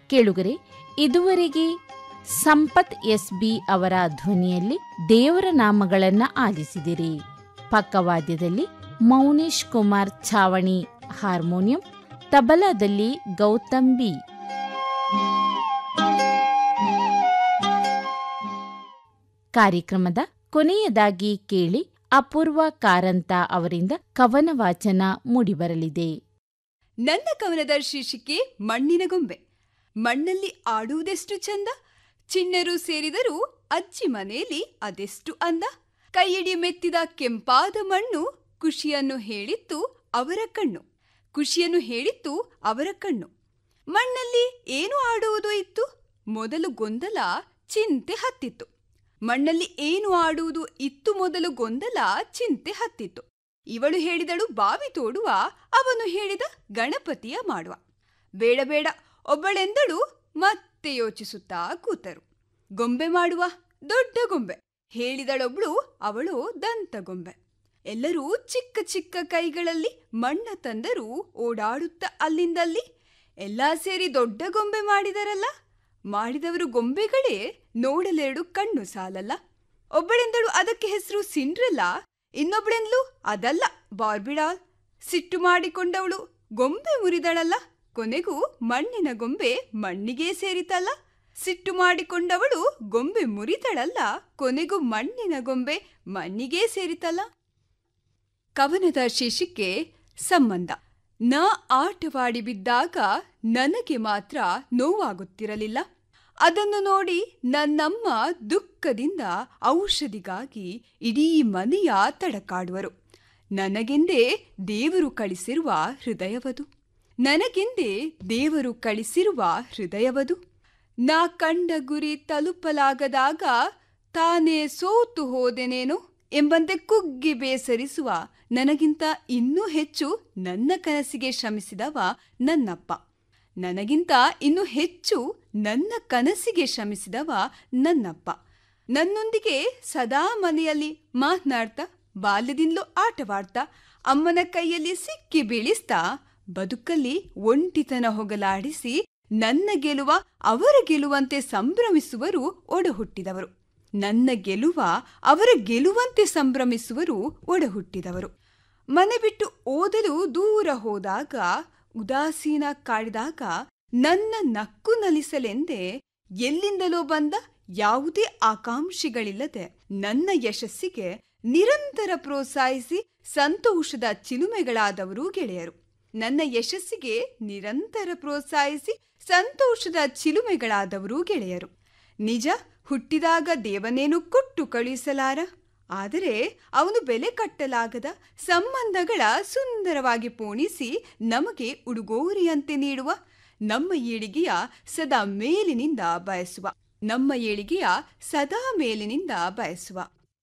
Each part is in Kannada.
ಕೇಳುಗರೆ ಇದುವರೆಗೆ ಸಂಪತ್ ಎಸ್ ಬಿ ಅವರ ಧ್ವನಿಯಲ್ಲಿ ದೇವರ ನಾಮಗಳನ್ನ ಆಲಿಸಿದಿರಿ ಪಕ್ಕವಾದ್ಯದಲ್ಲಿ ಮೌನೇಶ್ ಕುಮಾರ್ ಛಾವಣಿ ಹಾರ್ಮೋನಿಯಂ ತಬಲಾದಲ್ಲಿ ಗೌತಮ್ ಬಿ ಕಾರ್ಯಕ್ರಮದ ಕೊನೆಯದಾಗಿ ಕೇಳಿ ಅಪೂರ್ವ ಕಾರಂತ ಅವರಿಂದ ಕವನ ವಾಚನ ಮೂಡಿಬರಲಿದೆ ನನ್ನ ಕವನದ ಶೀರ್ಷಿಕೆ ಮಣ್ಣಿನ ಗೊಂಬೆ ಮಣ್ಣಲ್ಲಿ ಆಡುವುದೆಷ್ಟು ಚಂದ ಚಿಣ್ಣರು ಸೇರಿದರೂ ಅಜ್ಜಿ ಮನೆಯಲ್ಲಿ ಅದೆಷ್ಟು ಅಂದ ಕೈಯಿಡಿ ಮೆತ್ತಿದ ಕೆಂಪಾದ ಮಣ್ಣು ಖುಷಿಯನ್ನು ಹೇಳಿತ್ತು ಅವರ ಕಣ್ಣು ಖುಷಿಯನ್ನು ಹೇಳಿತ್ತು ಅವರ ಕಣ್ಣು ಮಣ್ಣಲ್ಲಿ ಏನು ಆಡುವುದು ಇತ್ತು ಮೊದಲು ಗೊಂದಲ ಚಿಂತೆ ಹತ್ತಿತ್ತು ಮಣ್ಣಲ್ಲಿ ಏನು ಆಡುವುದು ಇತ್ತು ಮೊದಲು ಗೊಂದಲ ಚಿಂತೆ ಹತ್ತಿತ್ತು ಇವಳು ಹೇಳಿದಳು ಬಾವಿ ತೋಡುವ ಅವನು ಹೇಳಿದ ಗಣಪತಿಯ ಮಾಡುವ ಬೇಡ ಬೇಡ ಒಬ್ಬಳೆಂದಳು ಮತ್ತೆ ಯೋಚಿಸುತ್ತಾ ಕೂತರು ಗೊಂಬೆ ಮಾಡುವ ದೊಡ್ಡ ಗೊಂಬೆ ಹೇಳಿದಳೊಬ್ಳು ಅವಳು ದಂತಗೊಂಬೆ ಎಲ್ಲರೂ ಚಿಕ್ಕ ಚಿಕ್ಕ ಕೈಗಳಲ್ಲಿ ಮಣ್ಣ ತಂದರು ಓಡಾಡುತ್ತ ಅಲ್ಲಿಂದಲ್ಲಿ ಎಲ್ಲಾ ಸೇರಿ ದೊಡ್ಡ ಗೊಂಬೆ ಮಾಡಿದರಲ್ಲ ಮಾಡಿದವರು ಗೊಂಬೆಗಳೇ ನೋಡಲೆರಡು ಕಣ್ಣು ಸಾಲಲ್ಲ ಒಬ್ಬಳೆಂದಳು ಅದಕ್ಕೆ ಹೆಸರು ಸಿಂಡ್ರಲ್ಲ ಇನ್ನೊಬ್ಬಳೆಂದ್ಲು ಅದಲ್ಲ ಬಾರ್ಬಿಡಾಲ್ ಸಿಟ್ಟು ಮಾಡಿಕೊಂಡವಳು ಗೊಂಬೆ ಮುರಿದಳಲ್ಲ ಕೊನೆಗೂ ಮಣ್ಣಿನ ಗೊಂಬೆ ಮಣ್ಣಿಗೆ ಸೇರಿತಲ್ಲ ಸಿಟ್ಟು ಮಾಡಿಕೊಂಡವಳು ಗೊಂಬೆ ಮುರಿದಳಲ್ಲ ಕೊನೆಗೂ ಮಣ್ಣಿನ ಗೊಂಬೆ ಮಣ್ಣಿಗೆ ಸೇರಿತಲ್ಲ ಕವನದ ಶೀರ್ಷಿಕೆ ಸಂಬಂಧ ನ ಆಟವಾಡಿ ಬಿದ್ದಾಗ ನನಗೆ ಮಾತ್ರ ನೋವಾಗುತ್ತಿರಲಿಲ್ಲ ಅದನ್ನು ನೋಡಿ ನನ್ನಮ್ಮ ದುಃಖದಿಂದ ಔಷಧಿಗಾಗಿ ಇಡೀ ಮನೆಯ ತಡಕಾಡುವರು ನನಗೆಂದೇ ದೇವರು ಕಳಿಸಿರುವ ಹೃದಯವದು ನನಗೆಂದೇ ದೇವರು ಕಳಿಸಿರುವ ಹೃದಯವದು ನಾ ಕಂಡ ಗುರಿ ತಲುಪಲಾಗದಾಗ ತಾನೇ ಸೋತು ಹೋದೆನೇನೋ ಎಂಬಂತೆ ಕುಗ್ಗಿ ಬೇಸರಿಸುವ ನನಗಿಂತ ಇನ್ನೂ ಹೆಚ್ಚು ನನ್ನ ಕನಸಿಗೆ ಶ್ರಮಿಸಿದವ ನನ್ನಪ್ಪ ನನಗಿಂತ ಇನ್ನೂ ಹೆಚ್ಚು ನನ್ನ ಕನಸಿಗೆ ಶ್ರಮಿಸಿದವ ನನ್ನಪ್ಪ ನನ್ನೊಂದಿಗೆ ಸದಾ ಮನೆಯಲ್ಲಿ ಮಾತನಾಡ್ತಾ ಬಾಲ್ಯದಿಂದಲೂ ಆಟವಾಡ್ತಾ ಅಮ್ಮನ ಕೈಯಲ್ಲಿ ಸಿಕ್ಕಿ ಬೀಳಿಸ್ತಾ ಬದುಕಲ್ಲಿ ಒಂಟಿತನ ಹೊಗಲಾಡಿಸಿ ನನ್ನ ಗೆಲುವ ಅವರ ಗೆಲುವಂತೆ ಸಂಭ್ರಮಿಸುವರು ಒಡಹುಟ್ಟಿದವರು ನನ್ನ ಗೆಲುವ ಅವರ ಗೆಲುವಂತೆ ಸಂಭ್ರಮಿಸುವರು ಒಡಹುಟ್ಟಿದವರು ಮನೆ ಬಿಟ್ಟು ಓದಲು ದೂರ ಹೋದಾಗ ಉದಾಸೀನ ಕಾಡಿದಾಗ ನನ್ನ ನಕ್ಕು ನಲಿಸಲೆಂದೇ ಎಲ್ಲಿಂದಲೋ ಬಂದ ಯಾವುದೇ ಆಕಾಂಕ್ಷಿಗಳಿಲ್ಲದೆ ನನ್ನ ಯಶಸ್ಸಿಗೆ ನಿರಂತರ ಪ್ರೋತ್ಸಾಹಿಸಿ ಸಂತೋಷದ ಚಿಲುಮೆಗಳಾದವರು ಗೆಳೆಯರು ನನ್ನ ಯಶಸ್ಸಿಗೆ ನಿರಂತರ ಪ್ರೋತ್ಸಾಹಿಸಿ ಸಂತೋಷದ ಚಿಲುಮೆಗಳಾದವರು ಗೆಳೆಯರು ನಿಜ ಹುಟ್ಟಿದಾಗ ದೇವನೇನು ಕೊಟ್ಟು ಕಳುಹಿಸಲಾರ ಆದರೆ ಅವನು ಬೆಲೆ ಕಟ್ಟಲಾಗದ ಸಂಬಂಧಗಳ ಸುಂದರವಾಗಿ ಪೋಣಿಸಿ ನಮಗೆ ಉಡುಗೊರೆಯಂತೆ ನೀಡುವ ನಮ್ಮ ಏಳಿಗೆಯ ಸದಾ ಮೇಲಿನಿಂದ ಬಯಸುವ ನಮ್ಮ ಏಳಿಗೆಯ ಸದಾ ಮೇಲಿನಿಂದ ಬಯಸುವ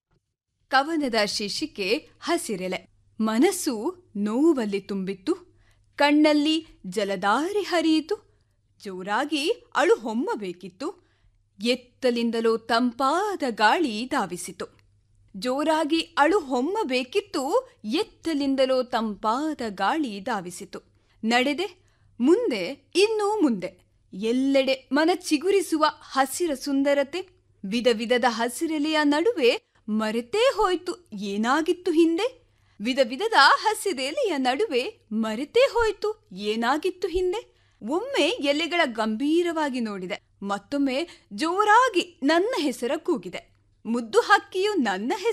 ಕವನದ ಶೀರ್ಷಿಕೆ ಹಸಿರೆಲೆ ಮನಸ್ಸು ನೋವಲ್ಲಿ ತುಂಬಿತ್ತು ಕಣ್ಣಲ್ಲಿ ಜಲಧಾರೆ ಹರಿಯಿತು ಜೋರಾಗಿ ಅಳು ಹೊಮ್ಮಬೇಕಿತ್ತು ಎತ್ತಲಿಂದಲೋ ತಂಪಾದ ಗಾಳಿ ಧಾವಿಸಿತು ಜೋರಾಗಿ ಅಳು ಹೊಮ್ಮಬೇಕಿತ್ತು ಎತ್ತಲಿಂದಲೋ ತಂಪಾದ ಗಾಳಿ ಧಾವಿಸಿತು ನಡೆದೆ ಮುಂದೆ ಇನ್ನೂ ಮುಂದೆ ಎಲ್ಲೆಡೆ ಮನ ಚಿಗುರಿಸುವ ಹಸಿರ ಸುಂದರತೆ ವಿಧ ವಿಧದ ಹಸಿರೆಲೆಯ ನಡುವೆ ಮರೆತೇ ಹೋಯ್ತು ಏನಾಗಿತ್ತು ಹಿಂದೆ ವಿಧ ವಿಧದ ಹಸಿರೆಲೆಯ ನಡುವೆ ಮರೆತೇ ಹೋಯ್ತು ಏನಾಗಿತ್ತು ಹಿಂದೆ ಒಮ್ಮೆ ಎಲೆಗಳ ಗಂಭೀರವಾಗಿ ನೋಡಿದೆ ಮತ್ತೊಮ್ಮೆ ಜೋರಾಗಿ ನನ್ನ ಹೆಸರ ಕೂಗಿದೆ ಮುದ್ದು ಹಕ್ಕಿಯು ನನ್ನ ಹೆಸರು